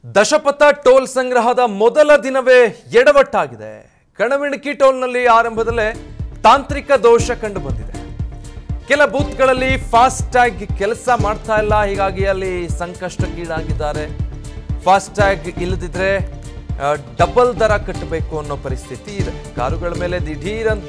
ದಶಪಥ toll ಸಂಗ್ರಹದ ಮೊದಲ ದಿನವೇ ಎಡವಟ್ಟಾಗಿದೆ ಕಣವಿಣಕಿ ಟೋಲ್ನಲ್ಲಿ ಆರಂಭದಲ್ಲೇ ತಾಂತ್ರಿಕ ದೋಷ ಕಂಡು ಬಂದಿದೆ ಕೆಲ ಬೂತ್ಗಳಲ್ಲಿ ಫಾಸ್ಟ್ ಟ್ಯಾಗ್ ಕೆಲಸ ಮಾಡ್ತಾ ಇಲ್ಲ ಹೀಗಾಗಿ ಅಲ್ಲಿ ಸಂಕಷ್ಟಕ್ಕೀಡಾಗಿದ್ದಾರೆ ಫಾಸ್ಟ್ ಟ್ಯಾಗ್ ಇಲ್ಲದಿದ್ರೆ ಆ, ಡಬಲ್ ದರ ಕಟ್ಟಬೇಕು ಅನ್ನೋ ಪರಿಸ್ಥಿತಿ ಇದೆ ಕಾರುಗಳ ಮೇಲೆ ದಿಢೀರಂತ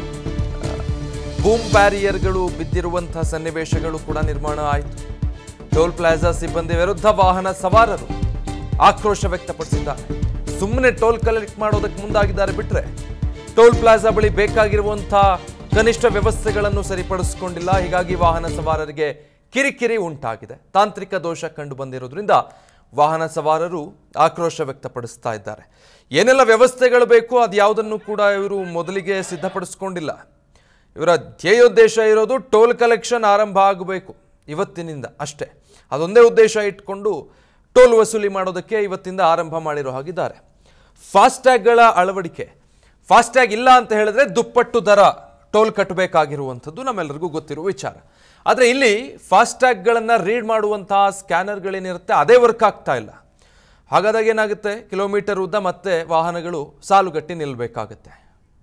ಬೂಮ್ ಬ್ಯಾರಿಯರ್ಗಳು ಬಿದ್ದಿರುವಂತಹ ಸನ್ನಿವೇಶಗಳು ಕೂಡ ನಿರ್ಮಾಣ ಆಯಿತು ಟೋಲ್ ಪ್ಲಾಜಾ ಸಿಬ್ಬಂದಿ ವಿರುದ್ಧ ವಾಹನ ಸವಾರರು ಆಕ್ರೋಶ ವ್ಯಕ್ತಪಡಿಸಿದ್ದಾರೆ ಸುಮ್ಮನೆ ಟೋಲ್ ಕಲೆಕ್ಟ್ ಮಾಡೋದಕ್ಕೆ ಮುಂದಾಗಿದ್ದಾರೆ ಬಿಟ್ರೆ ಟೋಲ್ ಪ್ಲಾಜಾ ಬಳಿ ಬೇಕಾಗಿರುವಂತಹ ಕನಿಷ್ಠ ವ್ಯವಸ್ಥೆಗಳನ್ನು ಸರಿಪಡಿಸಿಕೊಂಡಿಲ್ಲ ಹೀಗಾಗಿ ವಾಹನ ಸವಾರರಿಗೆ ಕಿರಿಕಿರಿ ಉಂಟಾಗಿದೆ ತಾಂತ್ರಿಕ ದೋಷ ಕಂಡು ಬಂದಿರೋದ್ರಿಂದ ವಾಹನ ಸವಾರರು ಆಕ್ರೋಶ ವ್ಯಕ್ತಪಡಿಸ್ತಾ ಇದ್ದಾರೆ ಏನೆಲ್ಲ ವ್ಯವಸ್ಥೆಗಳು ಬೇಕು ಅದು ಯಾವುದನ್ನು ಕೂಡ ಇವರು ಮೊದಲಿಗೆ ಸಿದ್ಧಪಡಿಸ್ಕೊಂಡಿಲ್ಲ ಇವರ ಧ್ಯೇಯೋದ್ದೇಶ ಇರೋದು ಟೋಲ್ ಕಲೆಕ್ಷನ್ ಆರಂಭ ಆಗಬೇಕು ಇವತ್ತಿನಿಂದ ಅಷ್ಟೇ ಅದೊಂದೇ ಉದ್ದೇಶ ಇಟ್ಕೊಂಡು ಟೋಲ್ ವಸೂಲಿ ಮಾಡೋದಕ್ಕೆ ಇವತ್ತಿಂದ ಆರಂಭ ಮಾಡಿರೋ ಹಾಗಿದ್ದಾರೆ ಫಾಸ್ಟ್ಯಾಗ್ಗಳ ಅಳವಡಿಕೆ ಫಾಸ್ಟ್ಯಾಗ್ ಇಲ್ಲ ಅಂತ ಹೇಳಿದ್ರೆ ದುಪ್ಪಟ್ಟು ದರ ಟೋಲ್ ಕಟ್ಟಬೇಕಾಗಿರುವಂಥದ್ದು ನಮ್ಮೆಲ್ಲರಿಗೂ ಗೊತ್ತಿರುವ ವಿಚಾರ ಆದರೆ ಇಲ್ಲಿ ಫಾಸ್ಟ್ಯಾಗ್ಗಳನ್ನು ರೀಡ್ ಮಾಡುವಂತಹ ಸ್ಕ್ಯಾನರ್ಗಳೇನಿರುತ್ತೆ ಅದೇ ವರ್ಕ್ ಆಗ್ತಾ ಇಲ್ಲ ಹಾಗಾದಾಗ ಏನಾಗುತ್ತೆ ಕಿಲೋಮೀಟರ್ ಉದ್ದ ಮತ್ತೆ ವಾಹನಗಳು ಸಾಲುಗಟ್ಟಿ ನಿಲ್ಲಬೇಕಾಗುತ್ತೆ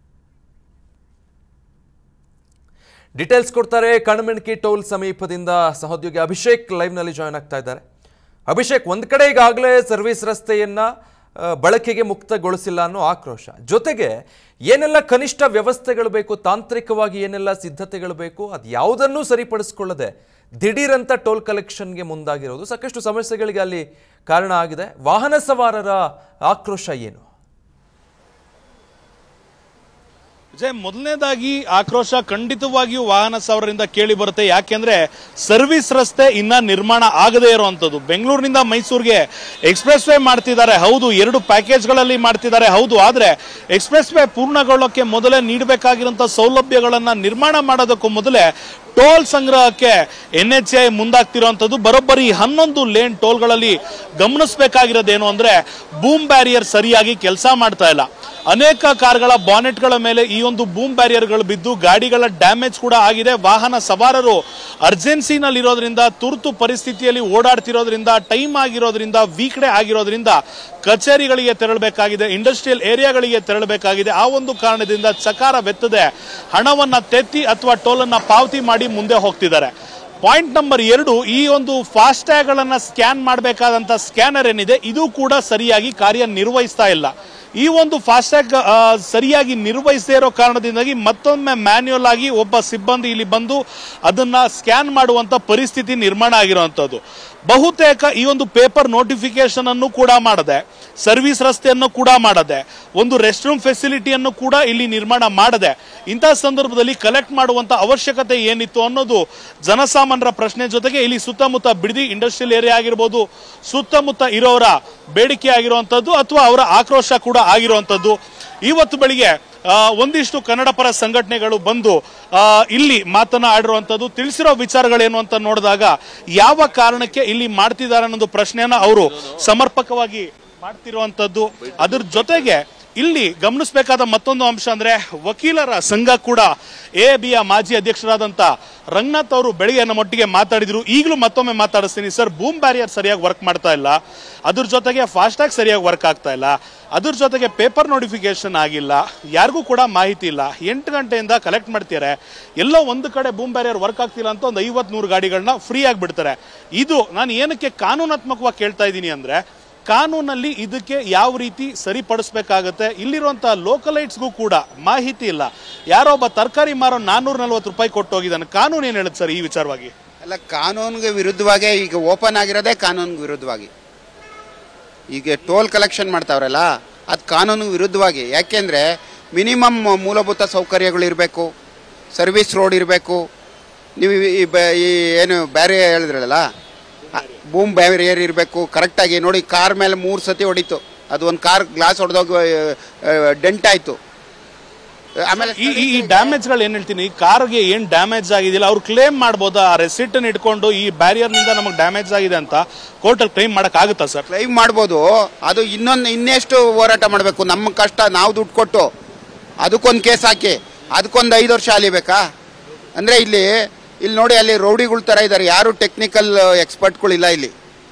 ಡೀಟೇಲ್ಸ್ ಕೊಡ್ತಾರೆ ಕಣಮೆಣಕಿ ಟೋಲ್ ಸಮೀಪದಿಂದ ಸಹೋದ್ಯೋಗಿ ಅಭಿಷೇಕ್ ಲೈವ್ನಲ್ಲಿ ಜಾಯ್ನ್ ಆಗ್ತಾ ಇದ್ದಾರೆ ಅಭಿಷೇಕ್ ಒಂದ್ ಕಡೆ ಈಗಾಗಲೇ ಸರ್ವಿಸ್ ರಸ್ತೆಯನ್ನ ಆ, ಬಳಕೆಗೆ ಮುಕ್ತಗೊಳಿಸಿಲ್ಲ ಅನ್ನೋ ಆಕ್ರೋಶ ಜೊತೆಗೆ ಏನೆಲ್ಲ ಕನಿಷ್ಠ ವ್ಯವಸ್ಥೆಗಳು ಬೇಕು ತಾಂತ್ರಿಕವಾಗಿ ಏನೆಲ್ಲ ಸಿದ್ಧತೆಗಳು ಬೇಕು ಅದು ಯಾವುದನ್ನೂ ಸರಿಪಡಿಸ್ಕೊಳ್ಳದೆ ದಿಢೀರಂತ ಟೋಲ್ ಕಲೆಕ್ಷನ್ಗೆ ಮುಂದಾಗಿರೋದು ಸಾಕಷ್ಟು ಸಮಸ್ಯೆಗಳಿಗೆ ಅಲ್ಲಿ ಕಾರಣ ಆಗಿದೆ ವಾಹನ ಸವಾರರ ಆಕ್ರೋಶ ಏನು ವಿಜಯ್ ಮೊದಲನೇದಾಗಿ ಆಕ್ರೋಶ ಖಂಡಿತವಾಗಿಯೂ ವಾಹನ ಸವಾರರಿಂದ ಕೇಳಿ ಬರುತ್ತೆ ಯಾಕೆಂದ್ರೆ ಸರ್ವಿಸ್ ರಸ್ತೆ ಇನ್ನ ನಿರ್ಮಾಣ ಆಗದೇ ಇರುವಂತದ್ದು ಬೆಂಗಳೂರಿನಿಂದ ಮೈಸೂರಿಗೆ ಎಕ್ಸ್ಪ್ರೆಸ್ ವೇ ಮಾಡ್ತಿದ್ದಾರೆ ಹೌದು ಎರಡು ಪ್ಯಾಕೇಜ್ಗಳಲ್ಲಿ ಮಾಡ್ತಿದ್ದಾರೆ ಹೌದು ಆದ್ರೆ ಎಕ್ಸ್ಪ್ರೆಸ್ ವೇ ಪೂರ್ಣಗೊಳ್ಳೋಕೆ ಮೊದಲೇ ನೀಡಬೇಕಾಗಿರುವಂತಹ ಸೌಲಭ್ಯಗಳನ್ನ ನಿರ್ಮಾಣ ಮಾಡೋದಕ್ಕೂ ಮೊದಲೇ ಟೋಲ್ ಸಂಗ್ರಹಕ್ಕೆ ಎನ್ ಎಚ್ ಐ ಮುಂದಾಗ್ತಿರುವಂತದ್ದು ಬರೋಬ್ಬರಿ ಹನ್ನೊಂದು ಲೇನ್ ಟೋಲ್ಗಳಲ್ಲಿ ಗಮನಿಸಬೇಕಾಗಿರೋದೇನು ಅಂದ್ರೆ ಬೂಮ್ ಬ್ಯಾರಿಯರ್ ಸರಿಯಾಗಿ ಕೆಲಸ ಮಾಡ್ತಾ ಇಲ್ಲ ಅನೇಕ ಕಾರ್ಗಳ ಬಾನೆಟ್ಗಳ ಮೇಲೆ ಈ ಒಂದು ಬೂಮ್ ಬ್ಯಾರಿಯರ್ಗಳು ಬಿದ್ದು ಗಾಡಿಗಳ ಡ್ಯಾಮೇಜ್ ಕೂಡ ಆಗಿದೆ ವಾಹನ ಸವಾರರು ಅರ್ಜೆನ್ಸಿನಲ್ಲಿ ಇರೋದ್ರಿಂದ ತುರ್ತು ಪರಿಸ್ಥಿತಿಯಲ್ಲಿ ಓಡಾಡ್ತಿರೋದ್ರಿಂದ ಟೈಮ್ ಆಗಿರೋದ್ರಿಂದ ವೀಕ್ಡೆ ಆಗಿರೋದ್ರಿಂದ ಕಚೇರಿಗಳಿಗೆ ತೆರಳಬೇಕಾಗಿದೆ ಇಂಡಸ್ಟ್ರಿಯಲ್ ಏರಿಯಾಗಳಿಗೆ ತೆರಳಬೇಕಾಗಿದೆ ಆ ಒಂದು ಕಾರಣದಿಂದ ಚಕಾರ ಬೆತ್ತದೆ ಹಣವನ್ನ ತೆತ್ತಿ ಅಥವಾ ಟೋಲನ್ನ ಪಾವತಿ ಮಾಡಿ ಮುಂದೆ ಹೋಗ್ತಿದ್ದಾರೆ ಪಾಯಿಂಟ್ ನಂಬರ್ ಎರಡು ಈ ಒಂದು ಫಾಸ್ಟ್ಯಾಗ್ ಗಳನ್ನ ಸ್ಕ್ಯಾನ್ ಮಾಡಬೇಕಾದಂತ ಸ್ಕ್ಯಾನರ್ ಏನಿದೆ ಇದು ಕೂಡ ಸರಿಯಾಗಿ ಕಾರ್ಯನಿರ್ವಹಿಸ್ತಾ ಇಲ್ಲ ಈ ಒಂದು ಫಾಸ್ಟ್ಯಾಗ್ ಸರಿಯಾಗಿ ನಿರ್ವಹಿಸದೇ ಇರೋ ಕಾರಣದಿಂದಾಗಿ ಮತ್ತೊಮ್ಮೆ ಮ್ಯಾನ್ಯುಯಲ್ ಆಗಿ ಒಬ್ಬ ಸಿಬ್ಬಂದಿ ಇಲ್ಲಿ ಬಂದು ಅದನ್ನ ಸ್ಕ್ಯಾನ್ ಮಾಡುವಂತ ಪರಿಸ್ಥಿತಿ ನಿರ್ಮಾಣ ಆಗಿರುವಂತದ್ದು ಬಹುತೇಕ ಈ ಒಂದು ಪೇಪರ್ ನೋಟಿಫಿಕೇಶನ್ ಅನ್ನು ಕೂಡ ಮಾಡದೆ ಸರ್ವಿಸ್ ರಸ್ತೆಯನ್ನು ಕೂಡ ಮಾಡದೆ ಒಂದು ರೆಸ್ಟ್ ರೂಮ್ ಫೆಸಿಲಿಟಿಯನ್ನು ಕೂಡ ಇಲ್ಲಿ ನಿರ್ಮಾಣ ಮಾಡದೆ ಇಂತಹ ಸಂದರ್ಭದಲ್ಲಿ ಕಲೆಕ್ಟ್ ಮಾಡುವಂತ ಅವಶ್ಯಕತೆ ಏನಿತ್ತು ಅನ್ನೋದು ಜನಸಾಮಾನ್ಯರ ಪ್ರಶ್ನೆ ಜೊತೆಗೆ ಇಲ್ಲಿ ಸುತ್ತಮುತ್ತ ಬಿಡದಿ ಇಂಡಸ್ಟ್ರಿಯಲ್ ಏರಿಯಾ ಆಗಿರ್ಬೋದು ಸುತ್ತಮುತ್ತ ಇರೋರ ಬೇಡಿಕೆ ಆಗಿರುವಂತದ್ದು ಅಥವಾ ಅವರ ಆಕ್ರೋಶ ಕೂಡ ಆಗಿರುವಂತದ್ದು ಇವತ್ತು ಬೆಳಿಗ್ಗೆ ಆ, ಒಂದಿಷ್ಟು ಕನ್ನಡ ಪರ ಸಂಘಟನೆಗಳು ಬಂದು ಆ, ಇಲ್ಲಿ ಮಾತನಾಡಿರುವಂತದ್ದು ತಿಳಿಸಿರೋ ವಿಚಾರಗಳೇನು ಅಂತ ನೋಡಿದಾಗ ಯಾವ ಕಾರಣಕ್ಕೆ ಇಲ್ಲಿ ಮಾಡ್ತಿದ್ದಾರೆ ಅನ್ನೋದು ಪ್ರಶ್ನೆಯನ್ನ ಅವರು ಸಮರ್ಪಕವಾಗಿ ಮಾಡ್ತಿರುವಂತದ್ದು ಅದ್ರ ಜೊತೆಗೆ ಇಲ್ಲಿ ಗಮನಿಸಬೇಕಾದ ಮತ್ತೊಂದು ಅಂಶ ಅಂದ್ರೆ ವಕೀಲರ ಸಂಘ ಕೂಡ ಎ ಬಿಯ ಮಾಜಿ ಅಧ್ಯಕ್ಷರಾದಂತ ರಂಗನಾಥ್ ಅವರು ಬೆಳಿಗ್ಗೆ ನಮ್ಮ ಒಟ್ಟಿಗೆ ಮಾತಾಡಿದ್ರು ಈಗಲೂ ಮತ್ತೊಮ್ಮೆ ಮಾತಾಡಿಸ್ತೀನಿ ಸರ್ ಬೂಮ್ ಬ್ಯಾರಿಯರ್ ಸರಿಯಾಗಿ ವರ್ಕ್ ಮಾಡ್ತಾ ಇಲ್ಲ ಅದ್ರ ಜೊತೆಗೆ ಫಾಸ್ಟ್ಯಾಗ್ ಸರಿಯಾಗಿ ವರ್ಕ್ ಆಗ್ತಾ ಇಲ್ಲ ಅದ್ರ ಜೊತೆಗೆ ಪೇಪರ್ ನೋಟಿಫಿಕೇಶನ್ ಆಗಿಲ್ಲ ಯಾರಿಗೂ ಕೂಡ ಮಾಹಿತಿ ಇಲ್ಲ ಎಂಟು ಗಂಟೆಯಿಂದ ಕಲೆಕ್ಟ್ ಮಾಡ್ತಾರೆ ಎಲ್ಲೋ ಒಂದು ಕಡೆ ಬೂಮ್ ಬ್ಯಾರಿಯರ್ ವರ್ಕ್ ಆಗ್ತಿಲ್ಲ ಅಂತ ಒಂದು ಐವತ್ ನೂರು ಗಾಡಿಗಳನ್ನ ಫ್ರೀ ಆಗಿ ಬಿಡ್ತಾರೆ ಇದು ನಾನು ಏನಕ್ಕೆ ಕಾನೂನಾತ್ಮಕವಾಗಿ ಕೇಳ್ತಾ ಇದ್ದೀನಿ ಅಂದ್ರೆ ಕಾನೂನಲ್ಲಿ ಇದಕ್ಕೆ ಯಾವ ರೀತಿ ಸರಿಪಡಿಸ್ಬೇಕಾಗತ್ತೆ ಇಲ್ಲಿರುವಂತಹ ಲೋಕಲೈಟ್ಸ್ಗೂ ಕೂಡ ಮಾಹಿತಿ ಇಲ್ಲ ಯಾರೋ ಒಬ್ಬ ತರಕಾರಿ ಮಾರೋ ನಾನ್ನೂರ ನಲ್ವತ್ತು ರೂಪಾಯಿ ಕೊಟ್ಟು ಹೋಗಿದ್ದಾನೆ ಕಾನೂನು ಏನ್ ಹೇಳುತ್ತೆ ಸರ್ ಈ ವಿಚಾರವಾಗಿ ಅಲ್ಲ ಕಾನೂನಿಗೆ ವಿರುದ್ಧವಾಗಿ ಈಗ ಓಪನ್ ಆಗಿರೋದೇ ಕಾನೂನಿಗೆ ವಿರುದ್ಧವಾಗಿ ಈಗ ಟೋಲ್ ಕಲೆಕ್ಷನ್ ಮಾಡ್ತಾವ್ರಲ್ಲ ಅದು ಕಾನೂನಿಗೆ ವಿರುದ್ಧವಾಗಿ ಯಾಕೆಂದರೆ ಮಿನಿಮಮ್ ಮೂಲಭೂತ ಸೌಕರ್ಯಗಳು ಇರಬೇಕು ಸರ್ವಿಸ್ ರೋಡ್ ಇರಬೇಕು ನೀವು ಈ- ಈ ಬ- ಈ ಏನು ಬೇರೆ ಹೇಳಿದ್ರಲ್ಲ ಬೂಮ್ ಬ್ಯಾರಿಯರ್ ಇರಬೇಕು ಕರೆಕ್ಟಾಗಿ ನೋಡಿ ಕಾರ್ ಮೇಲೆ ಮೂರು ಸತಿ ಹೊಡಿತು ಅದು ಒಂದು ಕಾರ್ ಗ್ಲಾಸ್ ಹೊಡೆದೋಗಿ ಡೆಂಟ್ ಆಯಿತು ಆಮೇಲೆ ಈ ಈ- ಈ ಡ್ಯಾಮೇಜ್ ಗಳು ಏನ್ ಹೇಳ್ತೀನಿ ಕಾರ್ಗೆ ಏನ್ ಡ್ಯಾಮೇಜ್ ಆಗಿದಿಲ್ಲ ಅವ್ರು ಕ್ಲೇಮ್ ಮಾಡ್ಬೋದಾ ಆ ರೆಸಿಟ್ ಇಟ್ಕೊಂಡು ಈ ಬ್ಯಾರಿಯರ್ ನಿಂದ ನಮಗೆ ಡ್ಯಾಮೇಜ್ ಆಗಿದೆ ಅಂತ ಕೋರ್ಟ್ ಅಲ್ಲಿ ಕ್ಲೈಮ್ ಮಾಡಕ್ ಆಗುತ್ತಾ ಸರ್ ಕ್ಲೈಮ್ ಮಾಡ್ಬೋದು ಅದು ಇನ್ನೊಂದು ಇನ್ನೆಷ್ಟು ಹೋರಾಟ ಮಾಡಬೇಕು ನಮ್ಮ ಕಷ್ಟ ನಾವು ದುಡ್ಡು ಕೊಟ್ಟು ಅದಕ್ಕೊಂದು ಕೇಸ್ ಹಾಕಿ ಅದಕ್ಕೊಂದು ಐದು ವರ್ಷ ಅಲಿಬೇಕಾ ಅಂದರೆ ಇಲ್ಲಿ ಇಲ್ಲಿ ನೋಡಿ ಅಲ್ಲಿ ರೌಡಿಗಳ ಥರ ಇದ್ದಾರೆ ಯಾರು ಟೆಕ್ನಿಕಲ್ ಎಕ್ಸ್ಪರ್ಟ್ಗಳಿಲ್ಲ ಇಲ್ಲಿ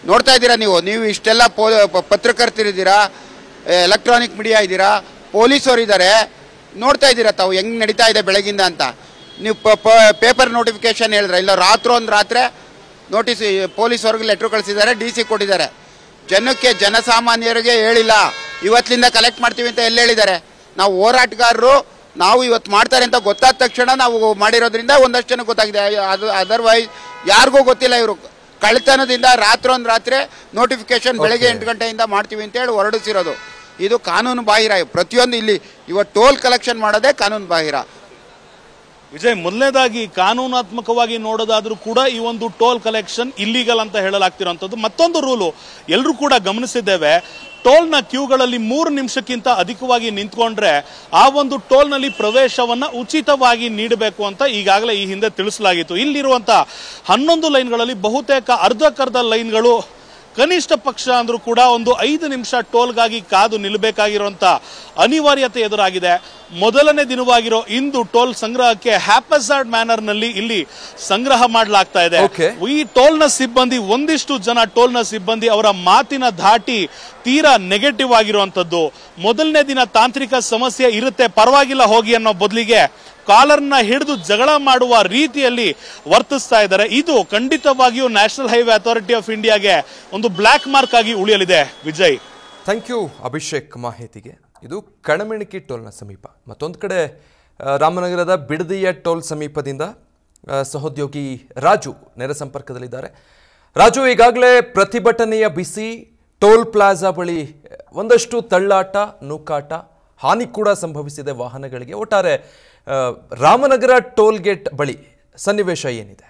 ನೋಡ್ತಾ ಇದ್ದೀರಾ ನೀವು ನೀವು ಇಷ್ಟೆಲ್ಲ ಪೋ ಪ- ಪತ್ರಕರ್ತರಿದ್ದೀರಾ ಎಲೆಕ್ಟ್ರಾನಿಕ್ ಮೀಡಿಯಾ ಇದ್ದೀರಾ ಪೊಲೀಸರು ಇದ್ದಾರೆ ನೋಡ್ತಾ ಇದ್ದೀರಾ ತಾವು ಹೆಂಗೆ ನಡೀತಾ ಇದೆ ಬೆಳಗಿಂದ ಅಂತ ನೀವು ಪೇಪರ್ ನೋಟಿಫಿಕೇಶನ್ ಹೇಳಿದ್ರೆ ಇಲ್ಲ ರಾತ್ರಿ ಒಂದು ರಾತ್ರಿ ನೋಟಿಸ್ ಪೊಲೀಸವ್ರಿಗೆ ಲೆಟ್ರ್ ಕಳಿಸಿದ್ದಾರೆ ಡಿ ಸಿ ಕೊಟ್ಟಿದ್ದಾರೆ ಜನಕ್ಕೆ ಜನಸಾಮಾನ್ಯರಿಗೆ ಹೇಳಿಲ್ಲ ಇವತ್ತಿನಿಂದ ಕಲೆಕ್ಟ್ ಮಾಡ್ತೀವಿ ಅಂತ ಎಲ್ಲಿ ಹೇಳಿದ್ದಾರೆ ನಾವು ಹೋರಾಟಗಾರರು ನಾವು ಇವತ್ತು ಮಾಡ್ತಾರೆ ಅಂತ ಗೊತ್ತಾದ ತಕ್ಷಣ ನಾವು ಮಾಡಿರೋದ್ರಿಂದ ಒಂದಷ್ಟು ಜನಕ್ಕೆ ಗೊತ್ತಾಗಿದೆ ಅದು ಅದರ್ವೈಸ್ ಯಾರಿಗೂ ಗೊತ್ತಿಲ್ಲ ಇವರು ಕಳ್ತನದಿಂದ ರಾತ್ರಿ ರಾತ್ರಿ ನೋಟಿಫಿಕೇಶನ್ ಬೆಳಗ್ಗೆ ಎಂಟು ಗಂಟೆಯಿಂದ ಮಾಡ್ತೀವಿ ಅಂತೇಳಿ ಹೊರಡಿಸಿರೋದು ಇದು ಕಾನೂನು ಬಾಹಿರ ಪ್ರತಿಯೊಂದು ಇಲ್ಲಿ ಇವತ್ತು ಟೋಲ್ ಕಲೆಕ್ಷನ್ ಮಾಡೋದೇ ಕಾನೂನು ಬಾಹಿರ ವಿಜಯ್ ಮೊದಲನೇದಾಗಿ ಕಾನೂನಾತ್ಮಕವಾಗಿ ನೋಡೋದಾದ್ರೂ ಕೂಡ ಈ ಒಂದು ಟೋಲ್ ಕಲೆಕ್ಷನ್ ಇಲ್ಲಿಗಲ್ ಅಂತ ಹೇಳಲಾಗ್ತಿರೋಂಥದ್ದು ಮತ್ತೊಂದು ರೂಲು ಎಲ್ಲರೂ ಕೂಡ ಗಮನಿಸಿದ್ದೇವೆ ಟೋಲ್ನ ಕ್ಯೂಗಳಲ್ಲಿ ಮೂರು ನಿಮಿಷಕ್ಕಿಂತ ಅಧಿಕವಾಗಿ ನಿಂತ್ಕೊಂಡ್ರೆ ಆ ಒಂದು ಟೋಲ್ನಲ್ಲಿ ಪ್ರವೇಶವನ್ನ ಉಚಿತವಾಗಿ ನೀಡಬೇಕು ಅಂತ ಈಗಾಗಲೇ ಈ ಹಿಂದೆ ತಿಳಿಸಲಾಗಿತ್ತು ಇಲ್ಲಿರುವಂತ ಹನ್ನೊಂದು ಲೈನ್ಗಳಲ್ಲಿ ಬಹುತೇಕ ಅರ್ಧಕ್ಕರ್ಧ ಲೈನ್ಗಳು ಕನಿಷ್ಠ ಪಕ್ಷ ಅಂದ್ರೂ ಕೂಡ ಒಂದು ಐದು ನಿಮಿಷ ಟೋಲ್ಗಾಗಿ ಕಾದು ನಿಲ್ಲಬೇಕಾಗಿರುವಂತ ಅನಿವಾರ್ಯತೆ ಎದುರಾಗಿದೆ ಮೊದಲನೇ ದಿನವಾಗಿರೋ ಇಂದು ಟೋಲ್ ಸಂಗ್ರಹಕ್ಕೆ ಹ್ಯಾಪಸಾರ್ಡ್ ಮ್ಯಾನರ್ ನಲ್ಲಿ ಇಲ್ಲಿ ಸಂಗ್ರಹ ಮಾಡಲಾಗ್ತಾ ಇದೆ Okay. ಈ ಟೋಲ್ನ ಸಿಬ್ಬಂದಿ ಒಂದಿಷ್ಟು ಜನ ಟೋಲ್ನ ಸಿಬ್ಬಂದಿ ಅವರ ಮಾತಿನ ಧಾಟಿ ತೀರಾ ನೆಗೆಟಿವ್ ಆಗಿರುವಂತದ್ದು ಮೊದಲನೇ ದಿನ ತಾಂತ್ರಿಕ ಸಮಸ್ಯೆ ಇರುತ್ತೆ ಪರವಾಗಿಲ್ಲ ಹೋಗಿ ಅನ್ನೋ ಬದಲಿಗೆ ಕಾಲರ್ನ ಹಿಡಿದು ಜಗಳ ಮಾಡುವ ರೀತಿಯಲ್ಲಿ ವರ್ತಿಸ್ತಾ ಇದ್ದಾರೆ ಇದು ಖಂಡಿತವಾಗಿಯೂ ನ್ಯಾಷನಲ್ ಹೈವೇ ಅಥಾರಿಟಿ ಆಫ್ ಇಂಡಿಯಾಗೆ ಒಂದು ಬ್ಲಾಕ್ ಮಾರ್ಕ್ ಆಗಿ ಉಳಿಯಲಿದೆ ವಿಜಯ್ ಥ್ಯಾಂಕ್ ಯು ಅಭಿಷೇಕ್ ಮಾಹಿತಿಗೆ ಇದು ಕಣಮೆಣಕಿ ಟೋಲ್ನ ಸಮೀಪ ಮತ್ತೊಂದು ಕಡೆ ಆ, ರಾಮನಗರದ ಬಿಡದಿಯ ಟೋಲ್ ಸಮೀಪದಿಂದ ಆ, ಸಹೋದ್ಯೋಗಿ ರಾಜು ನೇರ ಸಂಪರ್ಕದಲ್ಲಿದ್ದಾರೆ ರಾಜು ಈಗಾಗಲೇ ಪ್ರತಿಭಟನೆಯ ಬಿಸಿ ಟೋಲ್ ಪ್ಲಾಜಾ ಬಳಿ ಒಂದಷ್ಟು ತಳ್ಳಾಟ ನೂಕಾಟ ಹಾನಿ ಕೂಡ ಸಂಭವಿಸಿದೆ ವಾಹನಗಳಿಗೆ ಒಟ್ಟಾರೆ ಆ, ರಾಮನಗರ ಟೋಲ್ ಗೇಟ್ ಬಳಿ ಸನ್ನಿವೇಶ ಏನಿದೆ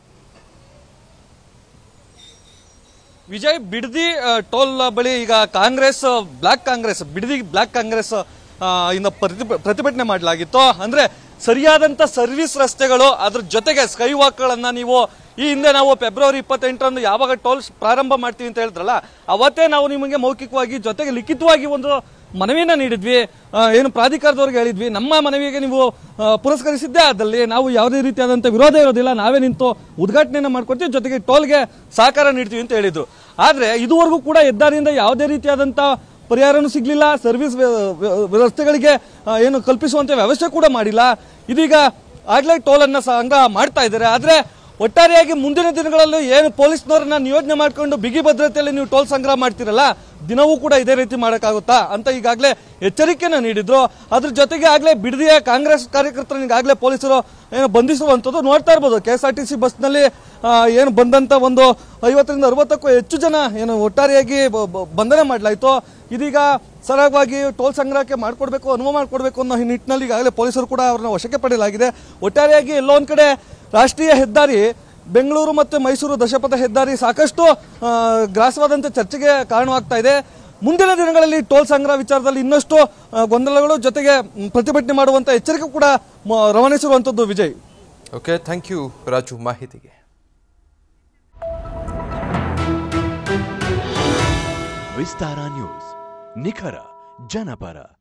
ವಿಜಯ್ ಬಿಡದಿ ಆ, ಟೋಲ್ ಬಳಿ ಈಗ ಕಾಂಗ್ರೆಸ್ ಬ್ಲಾಕ್ ಕಾಂಗ್ರೆಸ್ ಬಿಡದಿ ಬ್ಲಾಕ್ ಕಾಂಗ್ರೆಸ್ ಆ, ಇಂದ ಪ್ರತಿಭ- ಪ್ರತಿಭಟನೆ ಮಾಡಲಾಗಿತ್ತು ಅಂದ್ರೆ ಸರಿಯಾದಂತ ಸರ್ವಿಸ್ ರಸ್ತೆಗಳು ಅದ್ರ ಜೊತೆಗೆ ಸ್ಕೈ ವಾಕ್ಗಳನ್ನ ನೀವು ಈ ಹಿಂದೆ ನಾವು ಫೆಬ್ರವರಿ ಇಪ್ಪತ್ತೆಂಟರಂದು ಯಾವಾಗ ಟೋಲ್ ಪ್ರಾರಂಭ ಮಾಡ್ತೀವಿ ಅಂತ ಹೇಳಿದ್ರಲ್ಲ ಅವತ್ತೇ ನಾವು ನಿಮಗೆ ಮೌಖಿಕವಾಗಿ ಜೊತೆಗೆ ಲಿಖಿತವಾಗಿ ಒಂದು ಮನವಿಯನ್ನ ನೀಡಿದ್ವಿ ಆ, ಏನು ಪ್ರಾಧಿಕಾರದವ್ರಿಗೆ ಹೇಳಿದ್ವಿ ನಮ್ಮ ಮನವಿಗೆ ನೀವು ಆ, ಪುರಸ್ಕರಿಸಿದ್ದೇ ಆದಲ್ಲಿ ನಾವು ಯಾವುದೇ ರೀತಿಯಾದಂಥ ವಿರೋಧ ಇರೋದಿಲ್ಲ ನಾವೇ ನಿಂತು ಉದ್ಘಾಟನೆಯನ್ನ ಮಾಡ್ಕೊಡ್ತೀವಿ ಜೊತೆಗೆ ಟೋಲ್ಗೆ ಸಹಕಾರ ನೀಡ್ತೀವಿ ಅಂತ ಹೇಳಿದ್ರು ಆದ್ರೆ ಇದುವರೆಗೂ ಕೂಡ ಹೆದ್ದಾರಿಯಿಂದ ಯಾವುದೇ ರೀತಿಯಾದಂಥ ಪರಿಹಾರನೂ ಸಿಗ್ಲಿಲ್ಲ ಸರ್ವಿಸ್ ವ್ಯವಸ್ಥೆಗಳಿಗೆ ಆ, ಏನು ಕಲ್ಪಿಸುವಂತ ವ್ಯವಸ್ಥೆ ಕೂಡ ಮಾಡಿಲ್ಲ ಇದೀಗ ಆಗ್ಲೇ ಟೋಲ್ ಅನ್ನ ಸಂಗ್ರಹ ಮಾಡ್ತಾ ಇದ್ದಾರೆ ಆದ್ರೆ ಒಟ್ಟಾರೆಯಾಗಿ ಮುಂದಿನ ದಿನಗಳಲ್ಲಿ ಏನು ಪೊಲೀಸ್ನವರನ್ನ ನಿಯೋಜನೆ ಮಾಡ್ಕೊಂಡು ಬಿಗಿ ಭದ್ರತೆಯಲ್ಲಿ ನೀವು ಟೋಲ್ ಸಂಗ್ರಹ ಮಾಡ್ತಿರಲ್ಲ ದಿನವೂ ಕೂಡ ಇದೇ ರೀತಿ ಮಾಡಕ್ಕಾಗುತ್ತಾ ಅಂತ ಈಗಾಗಲೇ ಎಚ್ಚರಿಕೆನ ನೀಡಿದ್ರು ಅದ್ರ ಜೊತೆಗೆ ಆಗ್ಲೇ ಬಿಡದಿಯ ಕಾಂಗ್ರೆಸ್ ಕಾರ್ಯಕರ್ತರನ್ನ ಈಗಾಗಲೇ ಪೊಲೀಸರು ಏನು ಬಂಧಿಸುವಂಥದ್ದು ನೋಡ್ತಾ ಇರ್ಬೋದು K S R T C ಬಸ್ನಲ್ಲಿ ಆ, ಏನು ಬಂದಂತ ಒಂದು ಐವತ್ತರಿಂದ ಅರವತ್ತಕ್ಕೂ ಹೆಚ್ಚು ಜನ ಏನು ಒಟ್ಟಾರೆಯಾಗಿ ಬ- ಬ- ಬಂಧನ ಮಾಡಲಾಯಿತು ಇದೀಗ ಸರಾಗವಾಗಿ ಟೋಲ್ ಸಂಗ್ರಹಕ್ಕೆ ಮಾಡ್ಕೊಡ್ಬೇಕು ಅನುವು ಮಾಡ್ಕೊಡ್ಬೇಕು ಅನ್ನೋ ಈ ನಿಟ್ಟಿನಲ್ಲಿ ಈಗಾಗಲೇ ಪೊಲೀಸರು ಕೂಡ ಅವ್ರನ್ನ ವಶಕ್ಕೆ ಪಡೆಯಲಾಗಿದೆ ಒಟ್ಟಾರೆಯಾಗಿ ಎಲ್ಲೋ ಒಂದ್ ಕಡೆ ರಾಷ್ಟ್ರೀಯ ಹೆದ್ದಾರಿ ಬೆಂಗಳೂರು ಮತ್ತು ಮೈಸೂರು ದಶಪಥ ಹೆದ್ದಾರಿ ಸಾಕಷ್ಟು ಆ, ಗ್ರಾಸವಾದಂಥ ಚರ್ಚೆಗೆ ಕಾರಣವಾಗ್ತಾ ಇದೆ ಮುಂದಿನ ದಿನಗಳಲ್ಲಿ ಟೋಲ್ ಸಂಗ್ರಹ ವಿಚಾರದಲ್ಲಿ ಇನ್ನಷ್ಟು ಆ, ಗೊಂದಲಗಳು ಜೊತೆಗೆ ಮ್, ಪ್ರತಿಭಟನೆ ಮಾಡುವಂತ ಎಚ್ಚರಿಕೆ ಕೂಡ ಮ- ರವಾನಿಸಿರುವಂತದ್ದು Vijay okay thank you Raju ಮಾಹಿತಿಗೆ ವಿಸ್ತಾರ ನ್ಯೂಸ್ ನಿಖರ ಜನಪರ